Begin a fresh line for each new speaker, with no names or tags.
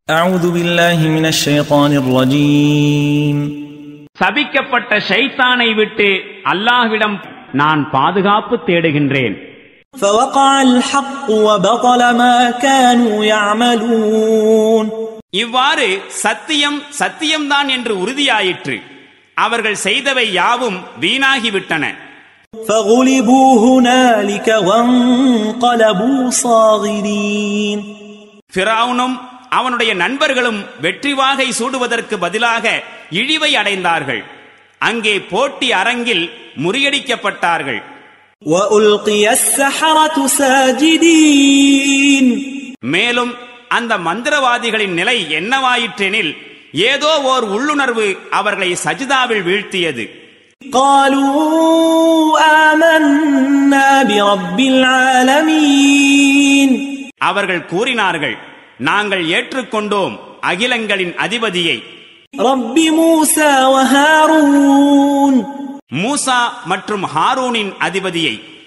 أعوذ بالله من الشيطان الرجيم
சபிக்கப்பட்ட ஷைத்தானை விட்டு அல்லாஹ்விடம் நான் பாதுகாப்பு தேடுகின்றேன்
فوقع الحق وبطل ما كانوا يعملون
இவ்வாறு சத்தியம் சத்தியம்தான் என்று உறுதியாயிற்று அவர்கள் செய்தவை யாவும் வீணாகிவிட்டன
فغلبوا هنالك وانقلبوا صاغرين
ஃபிரௌனும் அவனுடைய நண்பர்களும் வெற்றி வாகை சூடுவதற்கு பதிலாக இழிவை அடைந்தார்கள் அங்கே போட்டி அரங்கில் முறியடிக்கப்பட்டார்கள்
وألقي السحرة ساجدين
மேலும் அந்த மந்திரவாதிகளின் நிலை என்னவாயிற்றெனில் ஏதோ ஓர் உள்ளுணர்வு அவர்களை சஜிதாவில் வீழ்த்தியது
قالوا آمنا برب العالمين
அவர்கள் கூறினார்கள் நாங்கள் ஏற்றுக்கொண்டோம் அகிலங்களின் அதிபதியை
رب موسى وهارون
மூசா மற்றும் ஹாரூனின் அதிபதியை